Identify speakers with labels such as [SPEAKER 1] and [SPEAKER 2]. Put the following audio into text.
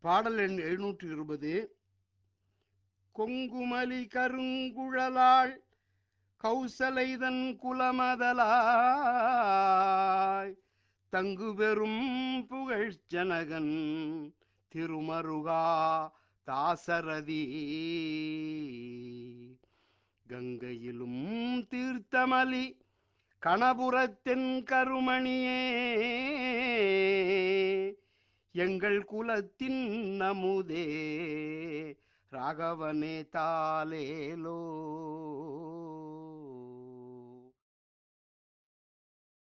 [SPEAKER 1] பாடல் எண் எழுநூற்றி இருபது கொங்குமலி கருங்குழலாள் கௌசலைதன் குலமதலாய் தங்கு பெறும் புகழ்ச் ஜனகன் திருமருகா தாசரதி கங்கையிலும் தீர்த்தமலி கணபுரத்தின் கருமணியே எங்கள் குலத்தின் நமுதே ராகவனே தாலேலோ